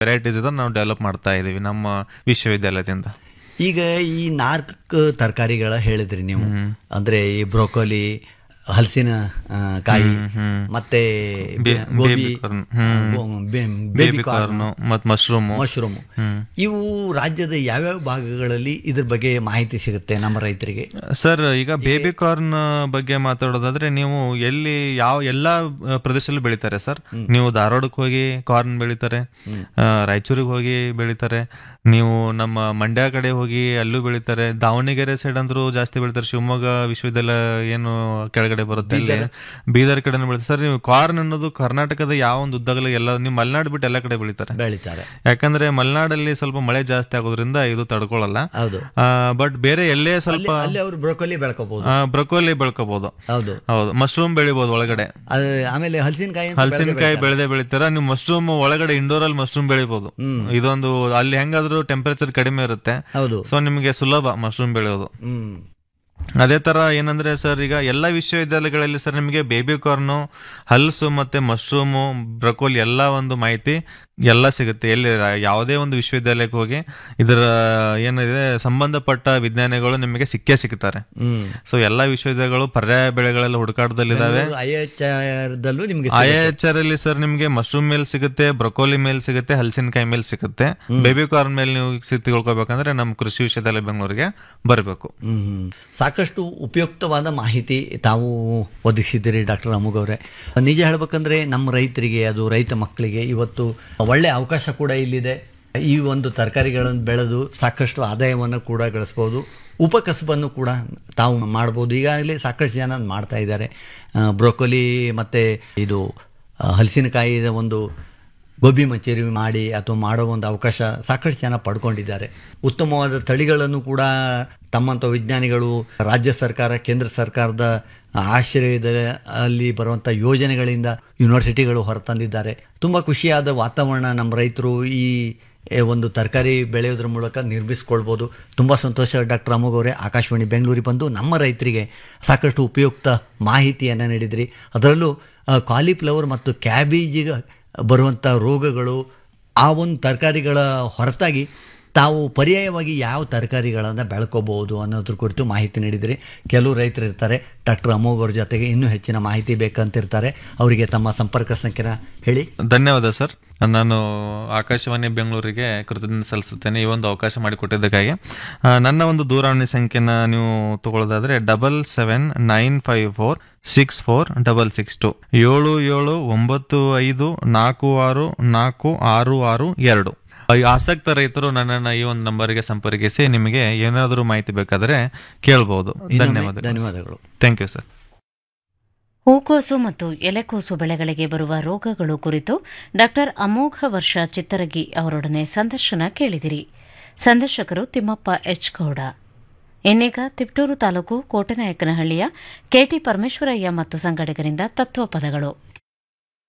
Varieties ಇದೆ ನಾವು develop ಮಾಡ್ತಾ ಇದೀವಿ ನಮ್ಮ ವಿಶ್ವವಿದ್ಯಾಲಯದಿಂದ ಈಗ ಈ ನಾಲ್ಕು ತರಕಾರಿಗಳ ಹೇಳಿದ್ರಿ ನೀವು ಅಂದ್ರೆ ಈ ಬ್ರೋಕೊಲಿ ಹಲಸಿನ ಆ, ಕಾಯಿ ಮತ್ತೆ ಬೆ- ಗೋಬಿ corn, ಹ್ಮ್. ಬೇಬಿ ಕಾರ್ನ್ ಕಾರ್ನು ಮತ್ತು ಮಶ್ರೂಮು ಮಶ್ರೂಮ್ ಇವು ರಾಜ್ಯದ ಯಾವ್ಯಾವ ಭಾಗಗಳಲ್ಲಿ ಇದ್ರ ಬಗ್ಗೆ ಮಾಹಿತಿ ಸಿಗುತ್ತೆ ನಮ್ಮ ರೈತರಿಗೆ ಸರ್ ಈಗ ಬೇಬಿ ಕಾರ್ನ್ ಬಗ್ಗೆ ಮಾತಾಡೋದಾದ್ರೆ ನೀವು ಎಲ್ಲಿ ಯಾವ ಎಲ್ಲಾ ಆ, ಪ್ರದೇಶದಲ್ಲೂ ಬೆಳಿತಾರೆ ಸರ್ ನೀವು ಧಾರವಾಡಕ್ಕೆ ಹೋಗಿ ಕಾರ್ನ್ ಬೆಳಿತಾರೆ ಆ, ರಾಯಚೂರಿಗೆ ಹೋಗಿ ಬೆಳಿತಾರೆ ನೀವು ನಮ್ಮ ಮಂಡ್ಯ ಕಡೆ ಹೋಗಿ ಅಲ್ಲೂ ಬೆಳಿತಾರೆ ದಾವಣಗೆರೆ ಸೈಡ್ ಅಂದ್ರೂ ಜಾಸ್ತಿ ಬೆಳಿತಾರೆ ಶಿವಮೊಗ್ಗ ವಿಶ್ವವಿದ್ಯಾಲಯ ಏನು ಕೆಳಗಡೆ ಬರುತ್ತೆ ಅಲ್ಲಿ ಬೀದರ್ ಕಡೆನೂ ಬೆಳಿತಾರೆ ಸರ್ ನೀವು ಕಾರ್ನ್ ಅನ್ನೋದು ಕರ್ನಾಟಕದ ಯಾವ ಒಂದು ಉದ್ದಗಲ ಎಲ್ಲ ನೀವು ಮಲೆನಾಡು ಬಿಟ್ಟು ಎಲ್ಲ ಕಡೆ ಬೆಳಿತಾರೆ ಬೆಳಿತಾರೆ ಯಾಕಂದ್ರೆ ಮಲೆನಾಡಲ್ಲಿ ಸ್ವಲ್ಪ ಮಳೆ ಜಾಸ್ತಿ ಆಗೋದ್ರಿಂದ ಇದು ತಡ್ಕೊಳ್ಳಲ್ಲ ಹೌದು ಬಟ್ ಬೇರೆ ಎಲ್ಲೇ ಸ್ವಲ್ಪ ಅಲ್ಲಿ ಅವರು ಬ್ರೋಕೊಲಿ ಬೆಳ್ಕೋಬಹುದು ಬ್ರಕೋಲಿ ಬೆಳ್ಕೋಬಹುದು ಹೌದು ಹೌದು ಮಶ್ರೂಮ್ ಬೆಳಿಬಹುದು ಒಳಗಡೆ ಅದು ಆಮೇಲೆ ಹಲಸಿನಕಾಯಿ ಅಂತ ಹಲಸಿನಕಾಯಿ ಬೆಳೆದೇ ಬೆಳಿತಾರ ನೀವು ಮಶ್ರೂಮ್ ಒಳಗಡೆ ಇಂಡೋರ್ ಅಲ್ಲಿ ಮಶ್ರೂಮ್ ಬೆಳಿಬಹುದು ಇದೊಂದು ಅಲ್ಲಿ ಹೆಂಗಾದ್ರೂ ಟೆಂಪರೇಚರ್ ಕಡಿಮೆ ಇರುತ್ತೆ ಹೌದು ಸೊ ನಿಮಗೆ ಸುಲಭ ಮಶ್ರೂಮ್ ಬೆಳೆಯೋದು ಹ್ಮ್ ಅದೇ ತರ ಏನಂದ್ರೆ ಸರ್ ಈಗ ಎಲ್ಲ ವಿಶ್ವವಿದ್ಯಾಲಯಗಳಲ್ಲಿ ಸರ್ ನಿಮಗೆ ಬೇಬಿ ಕಾರ್ನು ಹಲ್ಸು ಮತ್ತೆ ಮಶ್ರೂಮು ಬ್ರಕೋಲಿ ಎಲ್ಲ ಒಂದು ಮಾಹಿತಿ ಎಲ್ಲ ಸಿಗುತ್ತೆ ಎಲ್ಲಿ ರ- ಯಾವುದೇ ಒಂದು ವಿಶ್ವವಿದ್ಯಾಲಯಕ್ಕೆ ಹೋಗಿ ಇದರ ಏನಿದೆ ಸಂಬಂಧಪಟ್ಟ ವಿಜ್ಞಾನಿಗಳು ನಿಮಗೆ ಸಿಕ್ಕೇ ಸಿಗ್ತಾರೆ ಹ್ಮ್ ಸೊ ಎಲ್ಲಾ ವಿಶ್ವವಿದ್ಯಾಲಯಗಳು ಪರ್ಯಾಯ ಬೆಳೆಗಳೆಲ್ಲ ಹುಡುಕಾಟದಲ್ಲಿದ್ದಾವೆ ಐ ಎಚ್ ದಲ್ಲೂ ನಿಮ್ಗೆ ಐ ಎಚ್ ಆರ್ ಅಲ್ಲಿ ಸರ್ ನಿಮಗೆ ಮಶ್ರೂಮ್ ಮೇಲ್ ಸಿಗುತ್ತೆ ಬ್ರಕೋಲಿ ಮೇಲ್ ಸಿಗುತ್ತೆ ಹಲಸಿನಕಾಯಿ ಮೇಲ್ ಸಿಗುತ್ತೆ ಬೇಬಿ ಕಾರ್ನ್ ಮೇಲೆ ನೀವು ಸಿ- ತಿಳ್ಕೊಬೇಕಂದ್ರೆ ನಮ್ಮ ಕೃಷಿ ವಿಶ್ವವಿದ್ಯಾಲಯ ಬೆಂಗಳೂರಿಗೆ ಬರಬೇಕು ಹ್ಮ್ ಹ್ಮ್. ಸಾಕಷ್ಟು ಉಪಯುಕ್ತವಾದ ಮಾಹಿತಿ ತಾವು ಒದಗಿಸಿದ್ದೀರಿ ಡಾಕ್ಟರ್ ಅಮುಗ್ ಅವರೇ ನಿಜ ಹೇಳ್ಬೇಕಂದ್ರೆ ನಮ್ಮ ರೈತರಿಗೆ ಅದು ರೈತ ಮಕ್ಕಳಿಗೆ ಇವತ್ತು ಒಳ್ಳೆ ಅವಕಾಶ ಕೂಡ ಇಲ್ಲಿದೆ ಈ ಒಂದು ತರಕಾರಿಗಳನ್ನು ಬೆಳೆದು ಸಾಕಷ್ಟು ಆದಾಯವನ್ನು ಕೂಡ ಗಳಿಸ್ಬೋದು ಉಪಕಸಬನ್ನು ಕೂಡ ತಾವು ಮಾಡ್ಬೋದು ಈಗಾಗಲೇ ಸಾಕಷ್ಟು ಜನ ಮಾಡ್ತಾ ಇದ್ದಾರೆ ಬ್ರೋಕೊಲಿ ಮತ್ತು ಇದು ಆ, ಹಲಸಿನಕಾಯಿದ ಒಂದು ಗೋಬಿ ಮಂಚೂರಿ ಮಾಡಿ ಅಥವಾ ಮಾಡೋ ಒಂದು ಅವಕಾಶ ಸಾಕಷ್ಟು ಜನ ಪಡ್ಕೊಂಡಿದ್ದಾರೆ ಉತ್ತಮವಾದ ತಳಿಗಳನ್ನು ಕೂಡ ತಮ್ಮಂಥ ವಿಜ್ಞಾನಿಗಳು ರಾಜ್ಯ ಸರ್ಕಾರ ಕೇಂದ್ರ ಸರ್ಕಾರದ ಆಶ್ರಯದ ಅಲ್ಲಿ ಬರುವಂಥ ಯೋಜನೆಗಳಿಂದ ಯೂನಿವರ್ಸಿಟಿಗಳು ಹೊರತಂದಿದ್ದಾರೆ ತುಂಬ ಖುಷಿಯಾದ ವಾತಾವರಣ ನಮ್ಮ ರೈತರು ಈ ಏ, ಒಂದು ತರಕಾರಿ ಬೆಳೆಯೋದ್ರ ಮೂಲಕ ನಿರ್ಮಿಸ್ಕೊಳ್ಬೋದು ತುಂಬ ಸಂತೋಷ ಡಾಕ್ಟರ್ ಅಮೋಘ್ ಅವರೇ ಆಕಾಶವಾಣಿ ಬೆಂಗಳೂರಿಗೆ ಬಂದು ನಮ್ಮ ರೈತರಿಗೆ ಸಾಕಷ್ಟು ಉಪಯುಕ್ತ ಮಾಹಿತಿಯನ್ನು ನೀಡಿದ್ರಿ ಅದರಲ್ಲೂ ಆ, ಕಾಲಿಫ್ಲವರ್ ಮತ್ತು ಕ್ಯಾಬೇಜಿಗೆ ಬರುವಂಥ ರೋಗಗಳು ಆ ಒಂದು ತರಕಾರಿಗಳ ಹೊರತಾಗಿ ತಾವು ಪರ್ಯಾಯವಾಗಿ ಯಾವ ತರಕಾರಿಗಳನ್ನು ಬೆಳ್ಕೋಬಹುದು ಅನ್ನೋದ್ರ ಕುರಿತು ಮಾಹಿತಿ ನೀಡಿದ್ರಿ ಕೆಲವು ರೈತರು ಇರ್ತಾರೆ ಡಾಕ್ಟರ್ ಅಮೋಘ್ ಅವ್ರ ಜೊತೆಗೆ ಇನ್ನೂ ಹೆಚ್ಚಿನ ಮಾಹಿತಿ ಬೇಕಂತಿರ್ತಾರೆ ಅವರಿಗೆ ತಮ್ಮ ಸಂಪರ್ಕ ಸಂಖ್ಯೆನ ಹೇಳಿ ಧನ್ಯವಾದ ಸರ್ ನಾನು ಆಕಾಶವಾಣಿ ಬೆಂಗಳೂರಿಗೆ ಕೃತಜ್ಞತೆ ಸಲ್ಲಿಸುತ್ತೇನೆ ಈ ಒಂದು ಅವಕಾಶ ಮಾಡಿಕೊಟ್ಟಿದ್ದಕ್ಕಾಗಿ ಆ, ನನ್ನ ಒಂದು ದೂರವಾಣಿ ಸಂಖ್ಯೆನ ನೀವು ತಗೊಳ್ಳೋದಾದ್ರೆ double seven nine five four six four double six two ಏಳು ಏಳು ಒಂಬತ್ತು ಐದು ನಾಲ್ಕು ಆರು ನಾಲ್ಕು ಆರು ಆರು ಎರಡು ಈ ಆಸಕ್ತ ರೈತರು ನನ್ನನ್ನು ಈ ಒಂದು ನಂಬರ್ಗೆ ಸಂಪರ್ಕಿಸಿ ನಿಮಗೆ ಏನಾದರೂ ಮಾಹಿತಿ ಬೇಕಾದರೆ ಕೇಳಬಹುದು ಧನ್ಯವಾದ ಧನ್ಯವಾದಗಳು ಥ್ಯಾಂಕ್ ಯು ಸರ್ ಹೂಕೋಸು ಮತ್ತು ಎಲೆಕೋಸು ಬೆಳೆಗಳಿಗೆ ಬರುವ ರೋಗಗಳು ಕುರಿತು ಡಾಕ್ಟರ್ ಅಮೋಘ ವರ್ಷ ಚಿತ್ತರಗಿ ಅವರೊಡನೆ ಸಂದರ್ಶನ ಕೇಳಿದಿರಿ ಸಂದರ್ಶಕರು ತಿಮ್ಮಪ್ಪ ಎಚ್ ಗೌಡ ಇನ್ನೀಗ ತಿಪ್ಟೂರು ತಾಲೂಕು ಕೋಟೆನಾಯಕನಹಳ್ಳಿಯ ಕೆಟಿ ಪರಮೇಶ್ವರಯ್ಯ ಮತ್ತು ಸಂಗಡಿಗರಿಂದ ತತ್ವಪದಗಳು